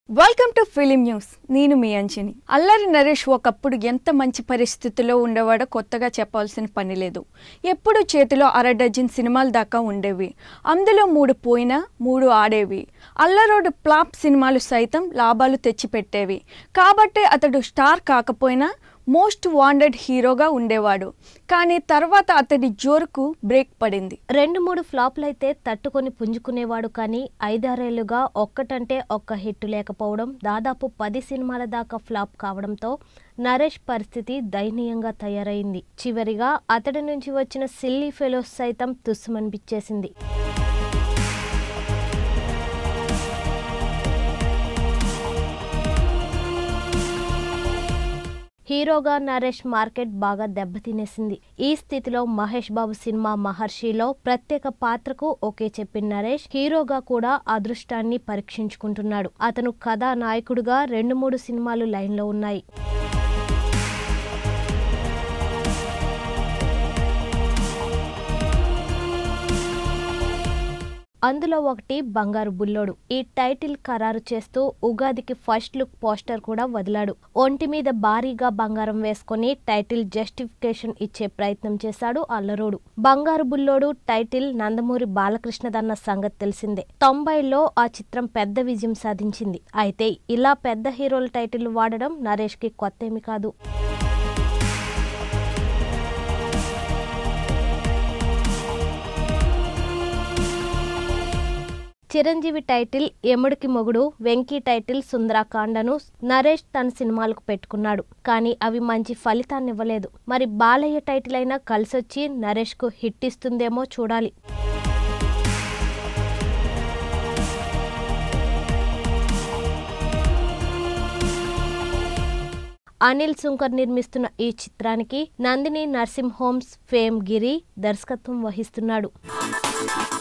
welcome to film news నేను మీ అంజని అల్లరి నరేష్ ఒకప్పుడు ఎంత మంచి పరిస్థితిలో ఉండేవాడో కొత్తగా చెప్పాల్సిన పని లేదు ఎప్పుడు చేతిలో అర డజన్ సినిమాల దాకా ఉండేవి అందులో మూడు పోయినా మూడు ఆడేవి అల్లరోడు ప్లాప్ సినిమాలు సైతం లాభాలు తెచ్చిపెట్టేవి కాబట్టే అతడు స్టార్ కాకపోయినా మోస్ట్ వాంటెడ్ హీరోగా ఉండేవాడు కానీ తర్వాత అతడి జోరుకు బ్రేక్ పడింది రెండు మూడు ఫ్లాప్లైతే తట్టుకొని పుంజుకునేవాడు కానీ ఐదారేళ్లుగా ఒక్కటంటే ఒక్క హిట్ లేకపోవడం దాదాపు పది సినిమాల దాకా ఫ్లాప్ కావడంతో నరేష్ పరిస్థితి దయనీయంగా తయారైంది చివరిగా అతడి నుంచి వచ్చిన సిల్లీ ఫెలోస్ సైతం తుస్సుమనిపించేసింది హీరోగా నరేష్ మార్కెట్ బాగా దెబ్బతినేసింది ఈ స్థితిలో మహేష్ బాబు సినిమా మహర్షిలో ప్రత్యేక పాత్రకు ఓకే చెప్పిన నరేష్ హీరోగా కూడా అదృష్టాన్ని పరీక్షించుకుంటున్నాడు అతను కథానాయకుడుగా రెండు మూడు సినిమాలు లైన్లో ఉన్నాయి అందులో ఒకటి బంగారు బుల్లోడు ఈ టైటిల్ ఖరారు చేస్తూ ఉగాదికి ఫస్ట్ లుక్ పోస్టర్ కూడా వదిలాడు ఒంటి మీద భారీగా బంగారం వేసుకొని టైటిల్ జస్టిఫికేషన్ ఇచ్చే ప్రయత్నం చేశాడు అల్లరోడు బంగారు బుల్లోడు టైటిల్ నందమూరి బాలకృష్ణదన్న సంగతి తెలిసిందే తొంభైలో ఆ చిత్రం పెద్ద విజయం సాధించింది అయితే ఇలా పెద్ద హీరోల టైటిల్ వాడడం నరేష్ కి కొత్తేమి కాదు చిరంజీవి టైటిల్ ఎముడికి మొగుడు వెంకీ టైటిల్ సుందరాకాండను నరేష్ తన సినిమాలకు పెట్టుకున్నాడు కానీ అవి మంచి ఫలితాన్ని ఇవ్వలేదు మరి బాలయ్య టైటిల్ అయినా కలిసొచ్చి నరేష్ కు హిట్ ఇస్తుందేమో చూడాలి అనిల్ సుంకర్ నిర్మిస్తున్న ఈ చిత్రానికి Nandini nursing homes fame Giri దర్శకత్వం వహిస్తున్నాడు